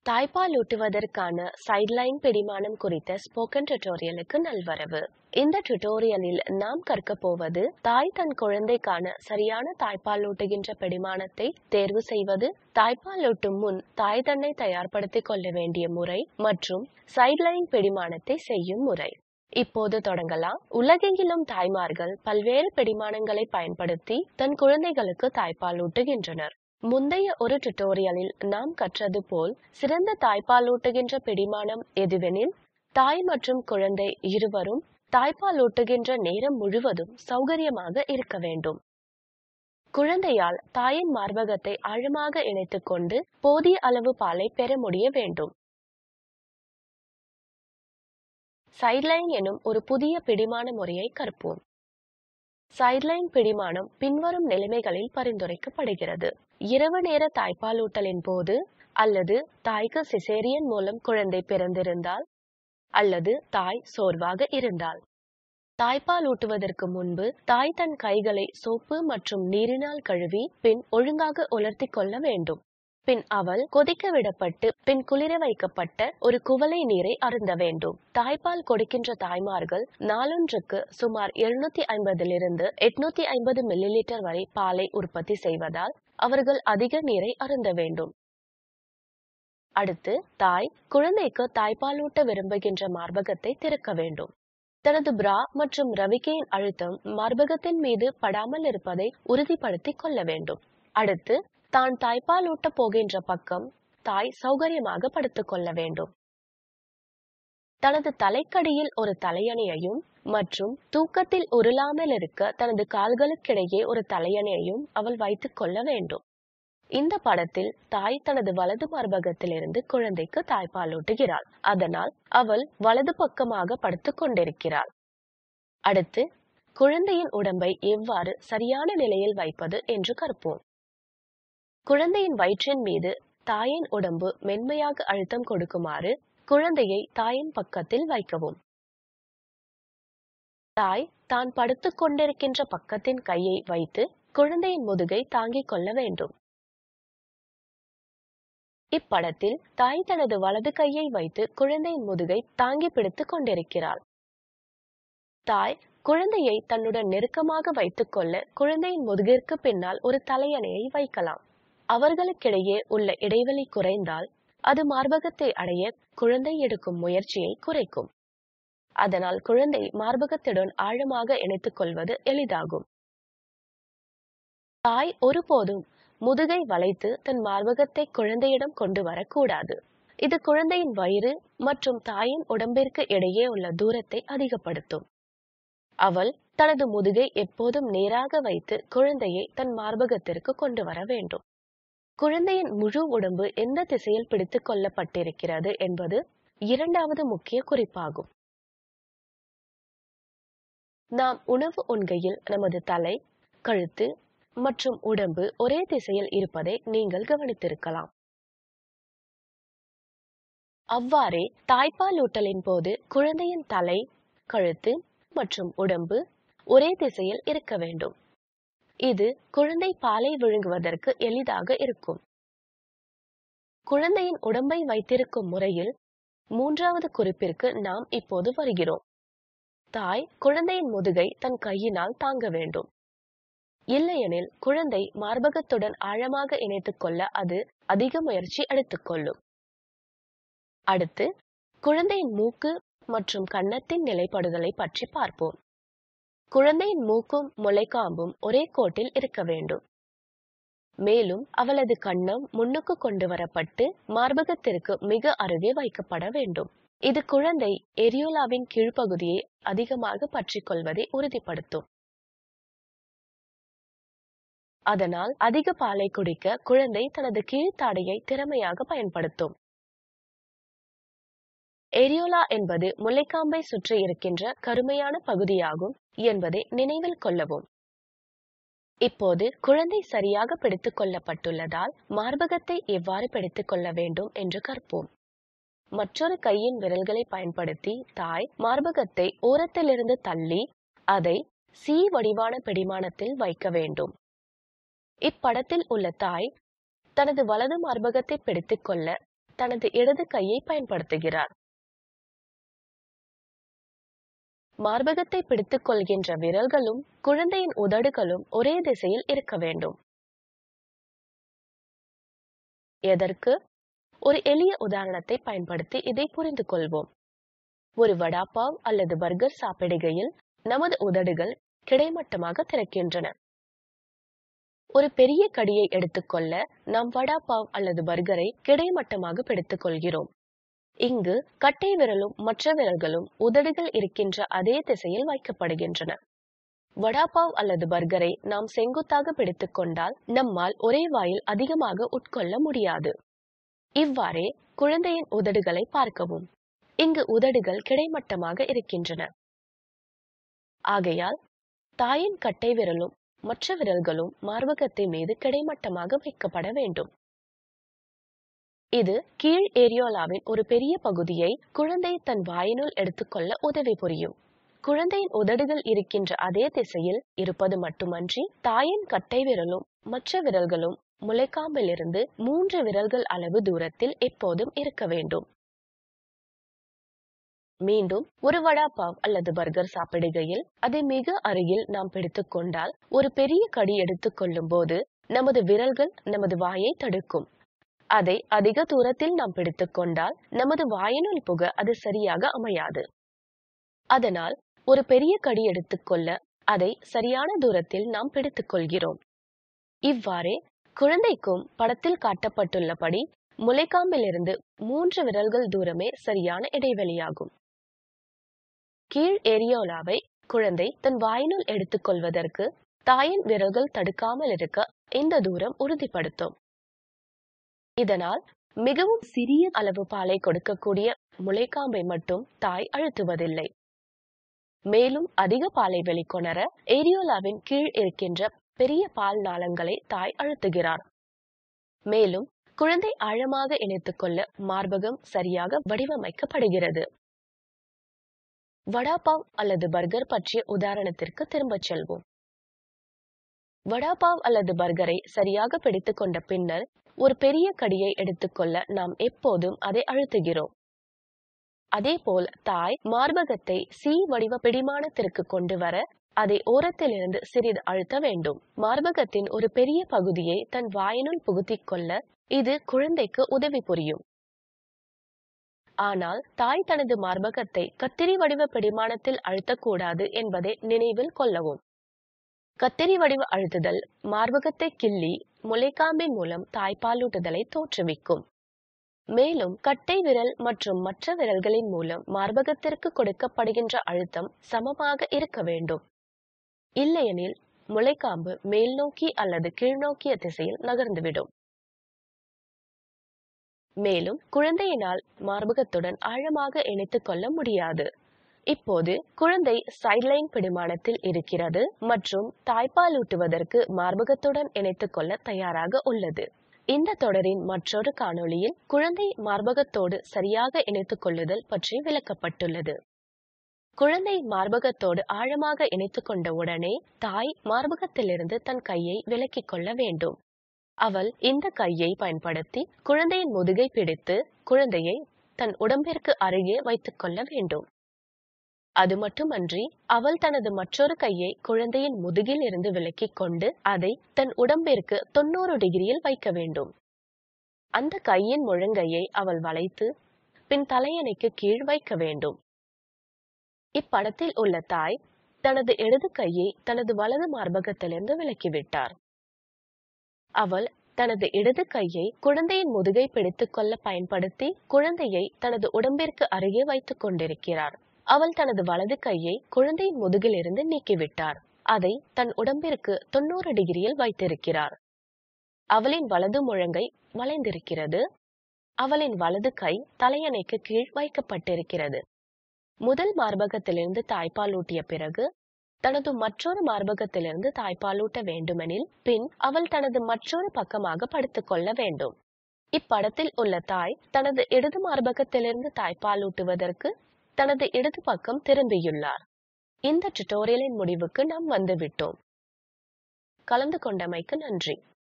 தாய்ப்பால் ஊட்டுவதற்கான சைட்லைன் பிடிமானம் குறித்த ஸ்போக்கன் டியூட்டோரியலுக்கு நல்வரவு இந்த டியூட்டோரியலில் நாம் கற்க போவது தாய் தன் குழந்தைக்கான சரியான தாய்ப்பால் ஊட்டுகின்ற பிடிமானத்தை தேர்வு செய்வது தாய்ப்பால் ஊட்டும் முன் தாய் தன்னை தயார்படுத்திக் கொள்ள வேண்டிய முறை மற்றும் சைட்லைன் பிடிமானத்தை செய்யும் முறை இப்போது தொடங்கலாம் உலகெங்கிலும் தாய்மார்கள் பல்வேறு பிடிமானங்களை பயன்படுத்தி தன் குழந்தைகளுக்கு தாய்ப்பால் ஊட்டுகின்றனர் முந்தைய ஒரு டுட்டோரியலில் நாம் கற்றது போல் சிறந்த தாய்ப்பால் ஊட்டுகின்ற பிடிமானம் எதுவெனில் தாய் மற்றும் குழந்தை இருவரும் தாய்ப்பால் ஊட்டுகின்ற நேரம் முழுவதும் சௌகரியமாக இருக்க வேண்டும் குழந்தையால் தாயின் மார்பகத்தை ஆழமாக இணைத்துக் கொண்டு போதிய அளவு பாலை பெற முடிய வேண்டும் சைட்லைன் எனும் ஒரு புதிய பிடிமான முறையை கற்போம் சைட்லைன் பிடிமானம் பின்வரும் நிலைமைகளில் பரிந்துரைக்கப்படுகிறது இரவு நேர தாய்ப்பாலூட்டலின் போது அல்லது தாய்க்கு சிசேரியன் மூலம் குழந்தை பிறந்திருந்தால் அல்லது தாய் சோர்வாக இருந்தால் தாய்ப்பால் ஊட்டுவதற்கு முன்பு தாய் தன் கைகளை சோப்பு மற்றும் நீரினால் கழுவி பின் ஒழுங்காக உலர்த்தி கொள்ள வேண்டும் பின் அவள் கொதிக்க விடப்பட்டு பின் குளிர வைக்கப்பட்ட ஒரு குவளை நீரை அருந்த வேண்டும் தாய்ப்பால் கொடுக்கின்ற தாய்மார்கள் நாளொன்றுக்கு சுமார் எழுநூத்தி ஐம்பதிலிருந்து எட்நூத்தி ஐம்பது மில்லி லிட்டர் வரை பாலை உற்பத்தி செய்வதால் அவர்கள் அதிக நீரை அருந்த வேண்டும் அடுத்து தாய் குழந்தைக்கு தாய்ப்பாலூட்ட விரும்புகின்ற மார்பகத்தை திறக்க வேண்டும் தனது பிரா மற்றும் ரவிக்கையின் அழுத்தம் மார்பகத்தின் மீது படாமல் இருப்பதை உறுதிப்படுத்திக் கொள்ள வேண்டும் அடுத்து தான் தாய்ப்பால் ஊட்ட போகின்ற பக்கம் தாய் சௌகரியமாக படுத்துக் கொள்ள வேண்டும் தனது தலைக்கடியில் ஒரு தலையணையையும் மற்றும் தூக்கத்தில் உருளாமல் இருக்க தனது கால்களுக்கிடையே ஒரு தலையணையையும் அவள் வைத்துக் கொள்ள வேண்டும் இந்த படத்தில் தாய் தனது வலது மார்பகத்திலிருந்து குழந்தைக்கு தாய்ப்பால் ஊட்டுகிறாள் அதனால் அவள் வலது பக்கமாக படுத்துக் கொண்டிருக்கிறாள் அடுத்து குழந்தையின் உடம்பை எவ்வாறு சரியான நிலையில் வைப்பது என்று கற்போம் குழந்தையின் வயிற்றின் மீது தாயின் உடம்பு மென்மையாக அழுத்தம் கொடுக்குமாறு குழந்தையை தாயின் பக்கத்தில் வைக்கவும் தாய் தான் படுத்துக் கொண்டிருக்கின்ற பக்கத்தின் கையை வைத்து குழந்தையின் முதுகை தாங்கிக் கொள்ள வேண்டும் இப்படத்தில் தாய் தனது வலது கையை வைத்து குழந்தையின் முதுகை தாங்கி பிடித்துக் கொண்டிருக்கிறாள் தாய் குழந்தையை தன்னுடன் நெருக்கமாக வைத்துக் கொள்ள குழந்தையின் முதுகிற்கு பின்னால் ஒரு தலையணையை வைக்கலாம் அவர்களுக்கிடையே உள்ள இடைவெளி குறைந்தால் அது மார்பகத்தை அடைய குழந்தை எடுக்கும் முயற்சியை குறைக்கும் அதனால் குழந்தை மார்பகத்துடன் ஆழமாக இணைத்துக் கொள்வது எளிதாகும் தாய் ஒருபோதும் முதுகை வளைத்து தன் மார்பகத்தை குழந்தையிடம் கொண்டு வரக்கூடாது இது குழந்தையின் வயிறு மற்றும் தாயின் உடம்பிற்கு இடையே உள்ள தூரத்தை அதிகப்படுத்தும் அவள் தனது முதுகை எப்போதும் நேராக வைத்து குழந்தையை தன் மார்பகத்திற்கு கொண்டு வர வேண்டும் குழந்தையின் முழு உடம்பு எந்த திசையில் பிடித்துக் கொள்ளப்பட்டிருக்கிறது என்பது இரண்டாவது முக்கிய குறிப்பாகும் நாம் உணவு உண்கையில் நமது தலை கழுத்து மற்றும் உடம்பு ஒரே திசையில் இருப்பதை நீங்கள் கவனித்திருக்கலாம் அவ்வாறே தாய்ப்பால் ஊட்டலின் போது குழந்தையின் தலை கழுத்து மற்றும் உடம்பு ஒரே திசையில் இருக்க வேண்டும் இது குழந்தை பாலை விழுங்குவதற்கு எளிதாக இருக்கும் குழந்தையின் உடம்பை வைத்திருக்கும் முறையில் மூன்றாவது குறிப்பிற்கு நாம் இப்போது வருகிறோம் தாய் குழந்தையின் முதுகை தன் கையினால் தாங்க வேண்டும் இல்லையெனில் குழந்தை மார்பகத்துடன் ஆழமாக இணைத்துக் கொள்ள அது அதிக முயற்சி எடுத்துக்கொள்ளும் அடுத்து குழந்தையின் மூக்கு மற்றும் கன்னத்தின் நிலைப்படுதலை பற்றி பார்ப்போம் குழந்தையின் மூக்கும் முளைக்காம்பும் ஒரே கோட்டில் இருக்க வேண்டும் மேலும் அவளது கன்னம் முன்னுக்கு கொண்டு வரப்பட்டு மார்பகத்திற்கு மிக அருகே வைக்கப்பட வேண்டும் இது குழந்தை எரியோலாவின் கீழ்ப்பகுதியை அதிகமாக பற்றிக் கொள்வதை உறுதிப்படுத்தும் அதனால் அதிக பாலை குடிக்க குழந்தை தனது கீழ்த்தாடையை திறமையாக பயன்படுத்தும் எரியோலா என்பது முல்லைக்காம்பை சுற்றி இருக்கின்ற கருமையான பகுதியாகும் என்பதை நினைவில் கொள்ளவும் இப்போது குழந்தை சரியாக பிடித்துக் கொள்ளப்பட்டுள்ளதால் மார்பகத்தை எவ்வாறு பிடித்துக் கொள்ள வேண்டும் என்று கற்போம் மற்றொரு கையின் விரல்களை பயன்படுத்தி தாய் மார்பகத்தை ஓரத்திலிருந்து தள்ளி அதை சி வடிவான பிடிமானத்தில் வைக்க வேண்டும் இப்படத்தில் உள்ள தாய் தனது வலது மார்பகத்தை பிடித்துக் கொள்ள தனது இடது கையை பயன்படுத்துகிறார் மார்பகத்தை பிடித்துக் கொள்கின்ற விரல்களும் குழந்தையின் உதடுகளும் ஒரே திசையில் இருக்க வேண்டும் எதற்கு ஒரு எளிய உதாரணத்தை பயன்படுத்தி இதை புரிந்து கொள்வோம் ஒரு வடாப்பாவ் அல்லது பர்கர் சாப்பிடுகையில் நமது உதடுகள் கிடைமட்டமாக திறக்கின்றன ஒரு பெரிய கடியை எடுத்துக்கொள்ள நாம் வடாப்பாவ் அல்லது பர்கரை கிடைமட்டமாக பிடித்துக் கொள்கிறோம் இங்கு கட்டை விரலும் மற்ற விரல்களும் உதடுகள் இருக்கின்ற அதே திசையில் வைக்கப்படுகின்றன வடாபாவ் அல்லது பர்கரை நாம் செங்குத்தாக பிடித்துக் கொண்டால் நம்மால் ஒரே வாயில் அதிகமாக உட்கொள்ள முடியாது இவ்வாறே குழந்தையின் உதடுகளை பார்க்கவும் இங்கு உதடுகள் கிடைமட்டமாக இருக்கின்றன ஆகையால் தாயின் கட்டை விரலும் மற்ற விரல்களும் மார்பகத்தின் மீது கிடைமட்டமாக வைக்கப்பட வேண்டும் இது கீழ் ஏரியோலாவின் ஒரு பெரிய பகுதியை குழந்தை தன் வாயினுள் எடுத்துக்கொள்ள உதவி புரியும் குழந்தையின் உதடுகள் இருக்கின்ற அதே திசையில் இருப்பது மட்டுமன்றி தாயின் கட்டை விரலும் மற்ற விரல்களும் முளைக்காம்பிலிருந்து மூன்று விரல்கள் அளவு தூரத்தில் எப்போதும் இருக்க வேண்டும் மீண்டும் ஒரு வடாபாவ் அல்லது பர்கர் சாப்பிடுகையில் அதை மிக அருகில் நாம் பிடித்துக் கொண்டால் ஒரு பெரிய கடி எடுத்துக் கொள்ளும் போது நமது விரல்கள் நமது வாயை தடுக்கும் அதை அதிக தூரத்தில் நாம் பிடித்துக் கொண்டால் நமது வாயினுள் புக அது சரியாக அமையாது அதனால் ஒரு பெரிய கடி எடுத்துக்கொள்ள அதை சரியான தூரத்தில் நாம் பிடித்துக் கொள்கிறோம் இவ்வாறே குழந்தைக்கும் படத்தில் காட்டப்பட்டுள்ளபடி முளைக்காம்பிலிருந்து மூன்று விரல்கள் தூரமே சரியான இடைவெளியாகும் கீழ் ஏரியோலாவை குழந்தை தன் வாயினுள் எடுத்துக்கொள்வதற்கு தாயின் விரல்கள் தடுக்காமல் இருக்க இந்த தூரம் உறுதிப்படுத்தும் இதனால் மிகவும் சிறிய அளவு பாலை கொடுக்கக்கூடிய முளைக்காம்பை மட்டும் தாய் அழுத்துவதில்லை மேலும் அதிக பாலை வெளிக்கொணர ஏரியோலாவின் கீழ் இருக்கின்ற பெரிய பால் நாளங்களை தாய் அழுத்துகிறார் மேலும் குழந்தை ஆழமாக இணைத்துக் கொள்ள மார்பகம் சரியாக வடிவமைக்கப்படுகிறது வடாபாவ் அல்லது பர்கர் பற்றிய உதாரணத்திற்கு திரும்பச் செல்வோம் வடாபாவ் அல்லது பர்கரை சரியாக பிடித்துக் கொண்ட பின்னர் ஒரு பெரிய கடியை எடுத்துக்கொள்ள நாம் எப்போதும் அதை அழுத்துகிறோம் அதேபோல் தாய் மார்பகத்தை சி வடிவ பிடிமானத்திற்கு கொண்டு வர அதை ஓரத்திலிருந்து சிறிது அழுத்த வேண்டும் மார்பகத்தின் ஒரு பெரிய பகுதியை தன் வாயினுள் புகுத்திக் கொள்ள இது குழந்தைக்கு உதவி புரியும் ஆனால் தாய் தனது மார்பகத்தை கத்திரி வடிவ பிடிமானத்தில் அழுத்தக்கூடாது என்பதை நினைவில் கொள்ளவும் கத்திரி வடிவ அழுத்துதல் மார்பகத்தை கிள்ளி முளைக்காம்பின் மூலம் தாய்ப்பாலூட்டுதலை தோற்றுவிக்கும் மேலும் கட்டை விரல் மற்றும் மற்ற விரல்களின் மூலம் மார்பகத்திற்கு கொடுக்கப்படுகின்ற அழுத்தம் சமமாக இருக்க வேண்டும் இல்லையெனில் முளைக்காம்பு மேல் நோக்கி அல்லது கீழ்நோக்கிய திசையில் நகர்ந்துவிடும் மேலும் குழந்தையினால் மார்பகத்துடன் ஆழமாக இணைத்துக் கொள்ள முடியாது இப்போது குழந்தை சைட்லைன் பிடிமானத்தில் இருக்கிறது மற்றும் தாய்ப்பாலூட்டுவதற்கு மார்பகத்துடன் இணைத்துக் கொள்ள தயாராக உள்ளது இந்த தொடரின் மற்றொரு காணொளியில் குழந்தை மார்பகத்தோடு சரியாக இணைத்துக் கொள்ளுதல் பற்றி விளக்கப்பட்டுள்ளது குழந்தை மார்பகத்தோடு ஆழமாக இணைத்துக் கொண்ட உடனே தாய் மார்பகத்திலிருந்து தன் கையை விலக்கிக் கொள்ள வேண்டும் அவள் இந்த கையை பயன்படுத்தி குழந்தையின் முதுகை பிடித்து குழந்தையை தன் உடம்பிற்கு அருகே வைத்துக் கொள்ள வேண்டும் அது மட்டுமன்றி அவள் தனது மற்றொரு கையை குழந்தையின் முதுகில் இருந்து விலக்கிக் கொண்டு அதை தன் உடம்பிற்கு தொண்ணூறு டிகிரியில் வைக்க வேண்டும் அந்த கையின் முழங்கையை அவள் வளைத்து பின் தலையணைக்கு கீழ் வைக்க வேண்டும் இப்படத்தில் உள்ள தாய் தனது இடது கையை தனது வலது மார்பகத்திலிருந்து விலக்கிவிட்டார் அவள் தனது இடது கையை குழந்தையின் முதுகை பிடித்துக் கொள்ள பயன்படுத்தி குழந்தையை தனது உடம்பிற்கு அருகே வைத்துக் கொண்டிருக்கிறார் அவள் தனது வலது கையை குழந்தையின் முதுகிலிருந்து நீக்கிவிட்டார் அதை தன் உடம்பிற்கு தொண்ணூறு டிகிரியில் வைத்திருக்கிறார் அவளின் வலது முழங்கை வளைந்திருக்கிறது அவளின் வலது கை தலையணைக்கு கீழ் வைக்கப்பட்டிருக்கிறது முதல் மார்பகத்திலிருந்து தாய்ப்பால் ஊட்டிய பிறகு தனது மற்றொரு மார்பகத்திலிருந்து தாய்ப்பாலூட்ட வேண்டுமெனில் பின் அவள் தனது மற்றொரு பக்கமாக படுத்துக் கொள்ள வேண்டும் இப்படத்தில் உள்ள தாய் தனது இடது மார்பகத்திலிருந்து தாய்ப்பாலூட்டுவதற்கு தனது இடது பக்கம் திரும்பியுள்ளார் இந்த டுட்டோரியலின் முடிவுக்கு நாம் வந்துவிட்டோம் கலந்து கொண்டமைக்கு நன்றி